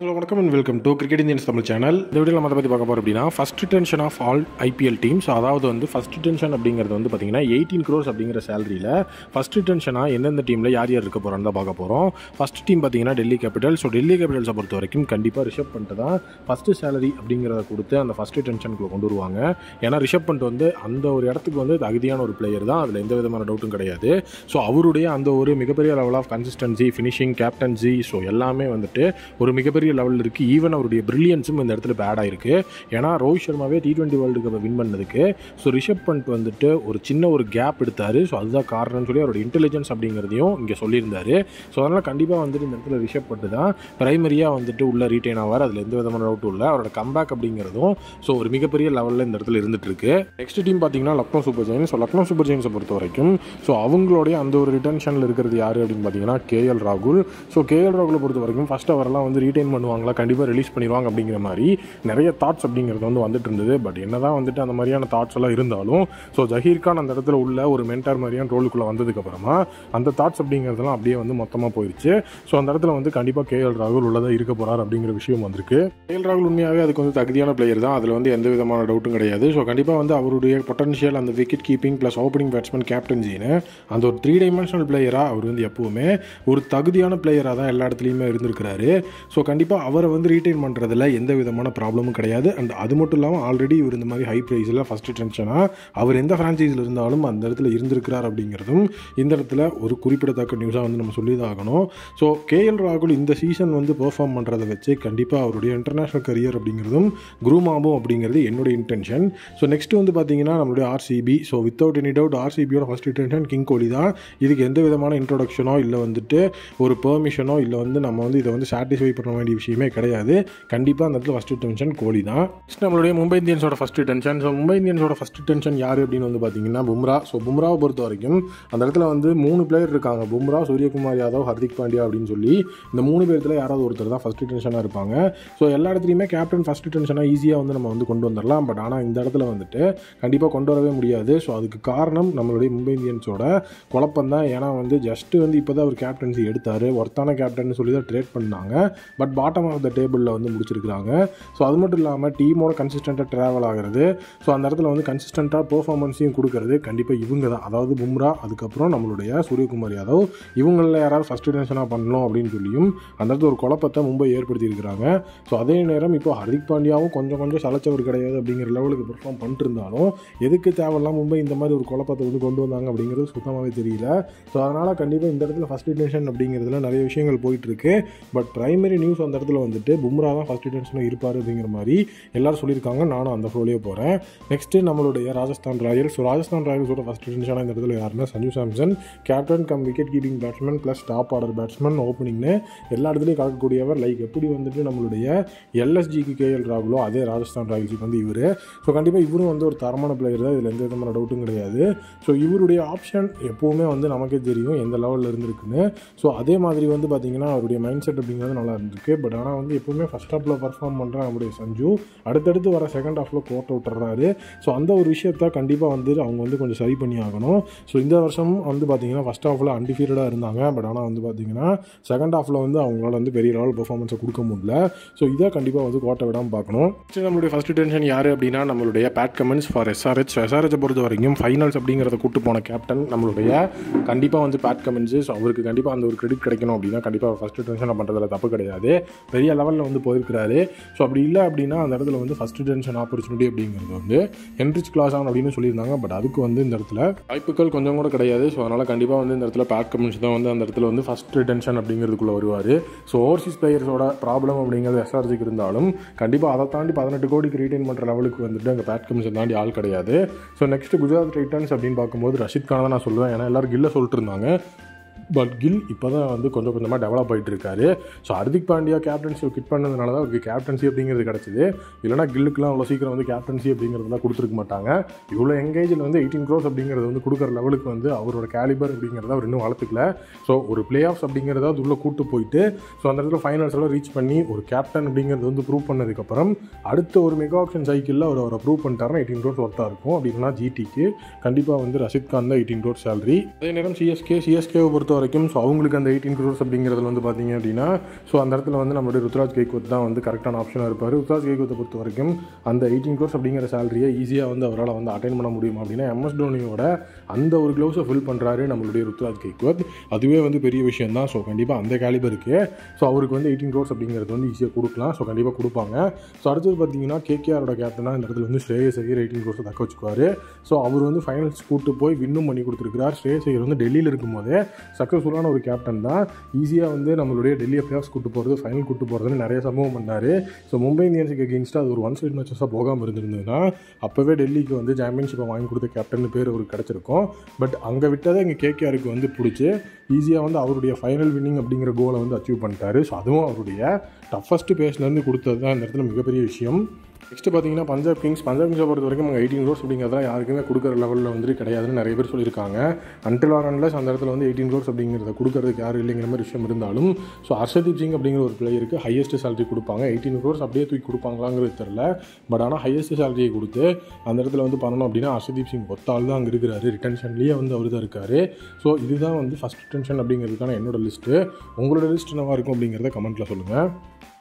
hello வணக்கம் and welcome to cricket Indians Tamil channel இந்த video நம்ம அதை பற்றி பார்க்க போகிறோம் அப்படின்னா first tension of all IPL teams அதாவது வந்து ஃபஸ்ட் டென்ஷன் அப்படிங்கிறது வந்து பார்த்தீங்கன்னா எயிட்டீன் க்ரோஸ் அப்படிங்கிற சேலரியில் ஃபஸ்ட் டென்ஷனாக எந்தெந்த டீமில் யார் யார் இருக்க போகிறான்னு தான் பார்க்க போகிறோம் ஃபஸ்ட் டீம் பார்த்தீங்கன்னா டெல்லி கேபிட்டல் ஸோ டெல்லி கேபிட்டல்ஸை பொறுத்த வரைக்கும் கண்டிப்பாக ரிஷப் பண்ணிட்டு தான் ஃபஸ்ட்டு சேலரி அப்படிங்கிறத கொடுத்து அந்த ஃபஸ்ட்டு டென்ஷனுக்குள்ள கொண்டு வருவாங்க ஏன்னா ரிஷப் பண்ணிட்டு வந்து அந்த ஒரு இடத்துக்கு வந்து தகுதியான ஒரு பிளேயர் தான் அதில் எந்த விதமான டவுட்டும் கிடையாது ஸோ அவருடைய அந்த ஒரு மிகப்பெரிய level of consistency finishing captaincy so எல்லாமே வந்துட்டு ஒரு மிகப்பெரிய லெவலில் இருக்குது ஈவன் அவருடைய பிரில்லியன்ஸும் இந்த இடத்துல பேட் ஆயிருக்கு ஏன்னா ரோஹித் சர்மாவே டி டுவெண்ட்டி வேர்ல்டு கப்பை வின் பண்ணதுக்கு ஸோ ரிஷப் பண்ட் வந்துட்டு ஒரு சின்ன ஒரு கேப் எடுத்தார் ஸோ அதுதான் காரணம்னு சொல்லி அவரோட இன்டெலிஜென்ஸ் அப்படிங்கிறதையும் இங்கே சொல்லியிருந்தாரு ஸோ அதனால் கண்டிப்பாக வந்துட்டு இந்த இடத்துல ரிஷப் பண்ட் தான் பிரைமரியாக வந்துட்டு உள்ள ரீட்டைன் ஆவார் அதில் எந்த விதமான டவுட்டும் இல்லை அவரோட கம்பேக் அப்படிங்கிறதும் ஸோ ஒரு மிகப்பெரிய லெவலில் இந்த இடத்துல இருந்துட்டு இருக்கு நெக்ஸ்ட் டீம் பார்த்தீங்கன்னா Lucknow super giants so Lucknow super ஜெயின்ஸை பொறுத்த வரைக்கும் ஸோ அவங்களுடைய அந்த ஒரு ரிட்டன்ஷனில் இருக்கிறது யார் அப்படின்னு பார்த்தீங்கன்னா கேஎல் ராகுல் ஸோ கேஎல் ராகுலை பொறுத்த வரைக்கும் ஃபர்ஸ்ட் அவரெல்லாம் வந்து ரீட்டைன் பண்ணுவாங்களா கண்டிப்பாக ரிலீஸ் பண்ணிடுவாங்க அப்படிங்கிற மாதிரி நிறைய தாட்ஸ் அப்படிங்கிறது வந்து வந்துட்டு இருந்தது பட் என்னதான் வந்துட்டு அந்த மாதிரியான தாட்ஸ் எல்லாம் இருந்தாலும் ஸோ ஜஹீர் கான் அந்த இடத்துல உள்ள ஒரு மென்டார் மாதிரியான ரோலுக்குள்ளே வந்ததுக்கப்புறமா அந்த தாட்ஸ் அப்படிங்கிறதெல்லாம் அப்படியே வந்து மொத்தமாக போயிடுச்சு ஸோ அந்த இடத்துல வந்து கண்டிப்பாக கேஎல் ராகுல் உள்ளதாக இருக்க போகிறார் அப்படிங்கிற விஷயம் வந்திருக்கு கேஎல் ராகுல் உண்மையாகவே அதுக்கு வந்து தகுதியான பிளேயர் தான் அதில் வந்து எந்த விதமான டவுட்டும் கிடையாது ஸோ கண்டிப்பாக வந்து அவருடைய பொட்டன்ஷியல் அந்த wicket keeping plus opening batsman கேப்டன்சின்னு அந்த ஒரு த்ரீ டைமென்ஷனல் பிளேயராக அவர் வந்து எப்போவுமே ஒரு தகுதியான பிளேயராக தான் எல்லா இடத்துலையுமே இருந்திருக்கிறாரு ஸோ கண்டிப்பாக அவரை வந்து ரீட்டைன் பண்ணுறதுல எந்த விதமான ப்ராப்ளமும் கிடையாது அண்ட் அது மட்டும் இல்லாமல் ஆல்ரெடி இவர் இந்த மாதிரி ஹை ப்ரைஸில் ஃபஸ்ட்டு டென்ஷனாக அவர் எந்த ஃப்ரான்ச்சைஸில் இருந்தாலும் அந்த இடத்துல இருந்திருக்கிறார் அப்படிங்கிறதும் இந்த இடத்துல ஒரு குறிப்பிடத்தக்க நியூஸாக வந்து நம்ம சொல்லி தான் ஆகணும் ஸோ கேஎல் ராகுல் இந்த சீசன் வந்து பெர்ஃபார்ம் பண்ணுறதை வச்சு கண்டிப்பாக அவருடைய இன்டர்நேஷனல் கரியர் அப்படிங்கிறதும் குரூம் ஆகும் அப்படிங்கிறது என்னுடைய இன்டென்ஷன் ஸோ நெக்ஸ்ட் வந்து பார்த்தீங்கன்னா நம்மளுடைய RCB so without any doubt ஆர்சிபியோட ஃபஸ்ட் இன்டென்ஷன் கிங் கோலி தான் இதுக்கு எந்த விதமான இன்ட்ரோடக்ஷனோ இல்லை வந்துட்டு ஒரு பெர்மிஷனோ இல்லை வந்து நம்ம வந்து இதை வந்து சாட்டிஸ்ஃபை பண்ண வேண்டிய விஷயமே கிடையாது கண்டிப்பாக அந்த இடத்துல ஃபஸ்ட்டு டென்ஷன் கோலி தான் நெக்ஸ்ட் நம்மளுடைய மும்பை இந்தியன்ஸோட ஃபஸ்ட்டு டென்ஷன் ஸோ மும்பை இந்தியன்ஸோட ஃபஸ்ட்டு டென்ஷன் யார் அப்படின்னு வந்து பார்த்தீங்கன்னா பும்ரா ஸோ பும்ராவை பொறுத்த வரைக்கும் அந்த இடத்துல வந்து மூணு பிளேயர் இருக்காங்க பும்ரா சூரியகுமார் யாதவ் ஹர்திக் பாண்டியா அப்படின்னு சொல்லி இந்த மூணு பேர்த்தில் யாராவது ஒருத்தர் தான் ஃபஸ்ட்டு டென்ஷனாக இருப்பாங்க ஸோ எல்லா இடத்துலையுமே கேப்டன் ஃபஸ்ட்டு டென்ஷனாக ஈஸியாக வந்து நம்ம வந்து கொண்டு வந்துடலாம் பட் ஆனால் இந்த இடத்துல வந்துட்டு கண்டிப்பாக கொண்டு வரவே முடியாது ஸோ அதுக்கு காரணம் நம்மளுடைய மும்பை இந்தியன்ஸோட குழப்பம் தான் ஏன்னா வந்து ஜஸ்ட்டு வந்து இப்போ தான் அவர் கேப்டன்சி எடுத்தார் ஒர்த்தான கேப்டன் சொல்லி தான் ட்ரேட் பண்ணாங்க பட் பாட்டம் ஆஃப் த டேபிளில் வந்து முடிச்சிருக்கிறாங்க ஸோ அது மட்டும் இல்லாமல் டீமோட கன்சிஸ்டண்ட்டாக ட்ராவல் ஆகிறது ஸோ அந்த இடத்துல வந்து கன்சிஸ்டண்ட்டாக பெர்ஃபார்மன்ஸையும் கொடுக்கறது கண்டிப்பாக இவங்க தான் அதாவது பும்ரா அதுக்கப்புறம் நம்மளுடைய சூரியகுமார் யாதவ் இவங்களில் யாராவது ஃபஸ்ட் டென்ஷனாக பண்ணணும் அப்படின்னு சொல்லியும் அந்த இடத்துல ஒரு குழப்பத்தை மும்பை ஏற்படுத்தியிருக்கிறாங்க ஸோ அதே நேரம் இப்போ ஹர்திக் பாண்டியாவும் கொஞ்சம் கொஞ்சம் சலைச்சவர் கிடையாது அப்படிங்கிற லெவலுக்கு பெர்ஃபார்ம் பண்ணிட்டு இருந்தாலும் எதுக்கு தேவையில்லாம் மும்பை இந்த மாதிரி ஒரு குழப்பத்தை வந்து கொண்டு வந்தாங்க அப்படிங்கிறது சுத்தமாகவே தெரியல ஸோ அதனால் கண்டிப்பாக இந்த இடத்துல ஃபஸ்ட் டென்ஷன் அப்படிங்கிறதுல நிறைய விஷயங்கள் போயிட்டுருக்கு பட் பிரைமரி நியூஸ் அந்த இடத்துல வந்துட்டு பும்ரா தான் ஃபஸ்ட் டென்ஷனாக இருப்பார் அப்படிங்கிற மாதிரி எல்லாரும் சொல்லியிருக்காங்க நானும் அந்த ஃப்ளோலேயே போகிறேன் நெக்ஸ்ட்டு நம்மளுடைய ராஜஸ்தான் ராயல்ஸ் ஸோ ராஜஸ்தான் ராயல்ஸோட ஃபஸ்ட் டென்ஷனாக இந்த இடத்துல யாருன்னா Sanju Samson captain cum wicket keeping batsman plus top order batsman ஓப்பனிங்னு எல்லா இடத்துலையும் கலக்கக்கூடியவர் லைக் எப்படி வந்துட்டு நம்மளுடைய எல்எஸ்ஜிக்கு கேஎல் ராகுலோ அதே ராஜஸ்தான் ராயல்ஸுக்கு வந்து இவர் ஸோ கண்டிப்பாக இவரும் வந்து ஒரு தரமான பிளேயர் தான் இதில் எந்த விதமான டவுட்டும் கிடையாது ஸோ இவருடைய ஆப்ஷன் எப்போவுமே வந்து நமக்கே தெரியும் எந்த லெவலில் இருந்திருக்குன்னு ஸோ அதே மாதிரி வந்து பார்த்திங்கன்னா அவருடைய மைண்ட் செட் அப்படிங்கிறது நல்லா இருந்திருக்கு பட் ஆனால் வந்து எப்போவுமே ஃபஸ்ட் ஹாஃபில் பர்ஃபார்ம் பண்ணுற நம்முடைய சஞ்சு அடுத்தடுத்து வர செகண்ட் ஹாஃபில் கோட்டை விட்டுறாரு ஸோ அந்த ஒரு விஷயத்த கண்டிப்பாக வந்து அவங்க வந்து கொஞ்சம் சரி பண்ணி ஆகணும் ஸோ இந்த வருஷம் வந்து பார்த்திங்கன்னா ஃபஸ்ட் ஹாஃபில் அன்டிஃபீல்டாக இருந்தாங்க பட் ஆனால் வந்து பார்த்திங்கன்னா செகண்ட் ஹாஃபில் வந்து அவங்களால வந்து பெரிய லெவல் பர்ஃபார்மன்ஸை கொடுக்க முடியல ஸோ இதை கண்டிப்பாக வந்து கோட்டை விடாமல் பார்க்கணும் சரி நம்மளுடைய ஃபஸ்ட் டென்ஷன் யார் அப்படின்னா நம்மளுடைய பேட் கமெண்ட்ஸ் ஃபார் எஸ்ஆர்ஹெச் எஸ்ஆர்ஹெச்சை பொறுத்த வரைக்கும் ஃபைனல்ஸ் அப்படிங்கிறத கூட்டு போன கேப்டன் நம்மளுடைய கண்டிப்பாக வந்து பேட் கமெண்ட்ஸு ஸோ அவருக்கு கண்டிப்பாக அந்த ஒரு கிரெடிட் கிடைக்கணும் அப்படின்னா கண்டிப்பாக ஃபஸ்ட்டு டென்ஷனை பண்ணுறதுல தப்பு கிடையாது பெரிய லெவலில் வந்து போயிருக்கிறாரு ஸோ அப்படி இல்லை அப்படின்னா அந்த இடத்துல வந்து ஃபஸ்ட்டு டென்ஷன் ஆப்பர்ச்சுனிட்டி அப்படிங்கிறது வந்து என்ரிச் கிளாஸ் ஆன் அப்படின்னு சொல்லியிருந்தாங்க பட் அதுக்கு வந்து இந்த இடத்துல வாய்ப்புகள் கொஞ்சம் கூட கிடையாது ஸோ அதனால் கண்டிப்பாக வந்து இந்த இடத்துல பேட் கமெண்ட்ஸ் தான் வந்து அந்த இடத்துல வந்து ஃபஸ்ட்டு டென்ஷன் அப்படிங்கிறதுக்குள்ளே வருவார் ஸோ ஓவர்சீஸ் பிளேயர்ஸோட ப்ராப்ளம் அப்படிங்கிறது எஸ்ஆர்ஜிக்கு இருந்தாலும் கண்டிப்பாக அதை தாண்டி பதினெட்டு கோடிக்கு ரீட்டைன் பண்ணுற லெவலுக்கு வந்துட்டு அங்கே பேட் கமிஷன் தாண்டி ஆள் கிடையாது ஸோ நெக்ஸ்ட் குஜராத் டைட்டன்ஸ் அப்படின்னு பார்க்கும்போது ரஷித் கானை தான் நான் சொல்லுவேன் ஏன்னா எல்லாரும் கில்ல சொல்லிட்டு இருந்தாங்க பட் கில் இப்போ தான் வந்து கொஞ்சம் கொஞ்சமாக டெவலப் ஆகிட்டு இருக்காரு ஸோ ஹர்திக் பாண்டியா கேப்டன்சி கிட் பண்ணதுனால தான் அவருக்கு கேப்டன்சி அப்படிங்கிறது கிடச்சிது இல்லைனா கில்லுக்குலாம் அவ்வளோ சீக்கிரம் வந்து கேப்டன்சி அப்படிங்கிறதுலாம் கொடுத்துருக்க மாட்டாங்க இவ்வளோ எங்கேஜில் வந்து எயிட்டீன் க்ரோஸ் அப்படிங்கிறது வந்து கொடுக்குற லெவலுக்கு வந்து அவரோட கேலிபர் அப்படிங்கிறத அவர் இன்னும் வளர்த்துக்கல ஸோ ஒரு பிளே ஆஃப்ஸ் அப்படிங்கிறத அது உள்ளே கூட்டு போயிட்டு ஸோ அந்த இடத்துல ஃபைனல்ஸ் எல்லாம் ரீச் பண்ணி ஒரு கேப்டன் அப்படிங்கிறது வந்து ப்ரூவ் பண்ணதுக்கப்புறம் அடுத்த ஒரு மெகா ஆப்ஷன் சைக்கிளில் அவர் அவரை ப்ரூவ் பண்ணிட்டாருன்னா எயிட்டீன் க்ரோஸ் ஒர்த்தாக இருக்கும் அப்படின்னா ஜிடிக்கு கண்டிப்பாக வந்து ரஷித் கான் தான் எயிட்டீன் க்ரோஸ் சேலரி அதே நேரம் சிஎஸ்கே சிஎஸ்கேவை பொறுத்த வரைக்கும் ஸோ அவங்களுக்கு அந்த எயிட்டீன் க்ரோர்ஸ் அப்படிங்கிறதுல வந்து பார்த்தீங்க அப்படின்னா ஸோ அந்த இடத்துல வந்து நம்மளுடைய ருத்ராஜ் கேக்வத் தான் வந்து கரெக்டான ஆப்ஷனாக இருப்பார் ருத்ராஜ் கேக்வத்தை பொறுத்த வரைக்கும் அந்த எயிட்டீன் க்ரோர்ஸ் அப்படிங்கிற சேலரியை ஈஸியாக வந்து அவரால் வந்து அட்டைன் பண்ண முடியும் அப்படின்னா எம்எஸ் தோனியோட அந்த ஒரு க்ளவுஸை ஃபில் பண்ணுறாரு நம்மளுடைய ருத்ராஜ் கேக்வத் அதுவே வந்து பெரிய விஷயம் தான் ஸோ கண்டிப்பாக அந்த கேலிபருக்கு ஸோ அவருக்கு வந்து எயிட்டீன் க்ரோர்ஸ் அப்படிங்கிறது வந்து ஈஸியாக கொடுக்கலாம் ஸோ கண்டிப்பாக கொடுப்பாங்க ஸோ அடுத்தது பார்த்தீங்கன்னா கேகேஆரோட கேப்டனாக இந்த இடத்துல வந்து ஸ்ரேயஸ் ஐயர் எயிட்டீன் க்ரோர்ஸை தக்க வச்சுக்குவார் ஸோ அவர் வந்து ஃபைனல்ஸ் கூட்டு போய் வின்னும் பண்ணி கொடுத்துருக்கிறார் ஸ்ரேயஸ் ஐயர் வந்து டெல்லியில் இருக்கும்போதே சக்ஸஸ்ஃபுல்லான ஒரு கேப்டன் தான் ஈஸியாக வந்து நம்மளுடைய டெல்லியை பிளேயர்ஸ் கூட்டு போகிறது ஃபைனல் கூட்டு போகிறதுன்னு நிறைய சம்பவம் பண்ணார் ஸோ மும்பை இந்தியன்ஸுக்கு அகேன்ஸ்டாக அது ஒரு ஒன் சைட் மேட்சஸாக போகாமல் இருந்திருந்ததுன்னா அப்போவே டெல்லிக்கு வந்து சாம்பியன்ஷிப்பை வாங்கி கொடுத்த கேப்டன் பேர் அவருக்கு கிடச்சிருக்கும் பட் அங்கே விட்டதை இங்கே கேகேஆருக்கு வந்து பிடிச்சி ஈஸியாக வந்து அவருடைய ஃபைனல் வின்னிங் அப்படிங்கிற கோலை வந்து அச்சீவ் பண்ணிட்டாரு ஸோ அதுவும் அவருடைய டஃபஸ்ட்டு பேஸ்லேருந்து கொடுத்தது தான் இந்த இடத்துல மிகப்பெரிய விஷயம் நெக்ஸ்ட் பார்த்தீங்கன்னா பஞ்சாப் கிங்ஸ் பஞ்சாப் கிங்ஸை பொறுத்த வரைக்கும் அவங்க எயிட்டீன் க்ரோர்ஸ் அப்படிங்கிறதெல்லாம் யாருக்குமே கொடுக்குற லெவலில் வந்துட்டு கிடையாதுன்னு நிறைய பேர் சொல்லியிருக்காங்க அன்டில் ஆர் அன்லஸ் அந்த இடத்துல வந்து எயிட்டீன் க்ரோர்ஸ் அப்படிங்கிறத கொடுக்கறதுக்கு யாரும் இல்லைங்கிற மாதிரி விஷயம் இருந்தாலும் ஸோ ஹர்ஷதீப் சிங் அப்படிங்கிற ஒரு பிளேயருக்கு ஹையஸ்ட் சேலரி கொடுப்பாங்க எயிட்டீன் க்ரோர்ஸ் அப்படியே தூக்கி கொடுப்பாங்களாங்கிறது தெரில பட் ஆனால் ஹையஸ்ட் சேலரியை கொடுத்து அந்த இடத்துல வந்து பண்ணணும் அப்படின்னா ஹர்ஷதீப் சிங் ஒத்தாள் தான் அங்கே இருக்கிறாரு ரிட்டன்ஷன்லேயே வந்து அவர் தான் இருக்கார் ஸோ இதுதான் வந்து ஃபஸ்ட் ரிட்டன்ஷன் அப்படிங்கிறதுக்கான என்னோட லிஸ்ட்டு உங்களோட லிஸ்ட் என்னவா இருக்கும் அப்படிங்கிறத கமெண்ட்டில் சொல்லுங்கள்